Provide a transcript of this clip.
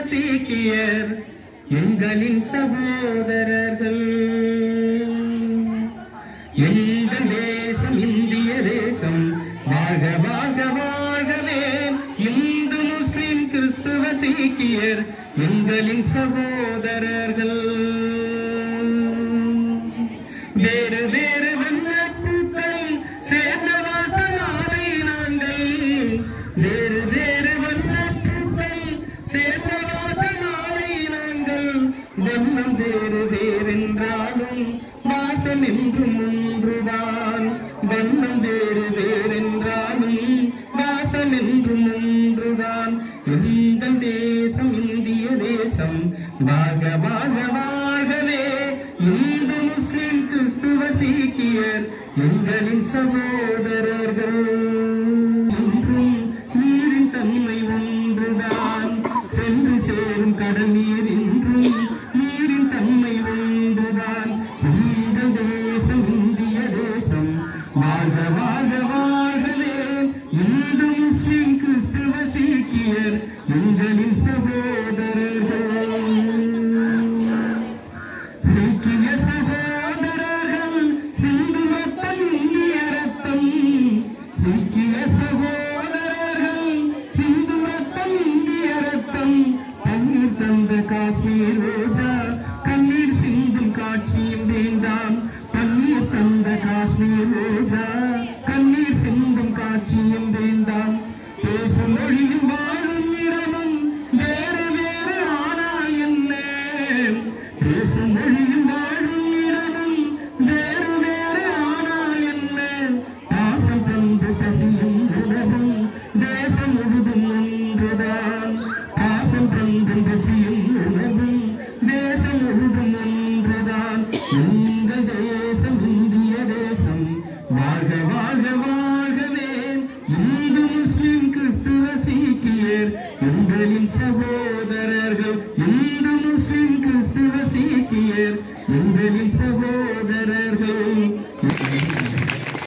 சீக்கியர் எங்களின் சகோதரர்கள் எங்கள் தேசம் இந்திய தேசம் வாழ்க வாழ்க வாழ்கவே இந்து முஸ்லிம் கிறிஸ்துவ சீக்கியர் எங்களின் சகோதரர்கள் வேறு வேறு வண்ணப்பூக்கள் சேர்ந்த வாசனாலை நாங்கள் வேறு வேறு வண்ணப்பூக்கள் சேர்ந்த வாசனாலை நாங்கள் வண்ணம் வேறு வேறென்றாலும் வாசம் என்றும் ஒன்றுதான் வண்ணம் வேறு வேறென்றாலும் வாசம் என்றும் ஒன்றுதான் எங்கள் தேசம் இந்திய தேசம் வாக வாக வாகவே இந்து முஸ்லிம் கிறிஸ்துவ சீக்கியர் எங்களின் சகோதரர்கள் என்றும் நீரின் தன்மை ஒன்றுதான் சென்று சேரும் கடல் நீர் என்றும் நீரின் தன்மை ஒன்றுதான் எங்கள் தேசம் இந்திய தேசம் வாழ்க வாழ்க வாழ்கவே இந்து முஸ்லிம் கிறிஸ்துவ சீக்கியர் எங்களின் சகோதரர்கள் சீக்கிய சகோதரர்கள் சிந்து ரத்தம் இந்திய ரத்தம் சீக்கிய சகோதரர்கள் சிந்து ரத்தம் இந்திய ரத்தம் தண்ணீர் தந்த காஷ்மீர் ரோஜா கண்ணீர் சிந்தும் காட்சியும் வேண்டாம் தண்ணீர் தந்த காஷ்மீர் ரோஜா கண்ணீர் சிந்தும் காட்சியும் வேண்டாம் பேசும் மொழியும் வாழும் இடமும் வேறு வேறு ஆனால் என்ன பேசும் மொழியும் வாழும் இடமும் வேறு வேறு ஆனால் என்ன பாசம் தந்து பசியும் உணவும் தேசம் முழுதும் ஒன்றுதான் பாசம் தந்து பசியும் உணவும் தேசம் முழுதும் ஒன்றுதான் எங்கள் தேசம் இந்திய தேசம் வாழ்க வாழ்க வாழ்கவே இந்து முஸ்லிம் கிறிஸ்துவ சீக்கியர் எங்களின் சகோதரர்கள் இந்து முஸ்லிம் கிறிஸ்துவ சீக்கியர் எங்களின் சகோதரர்கள்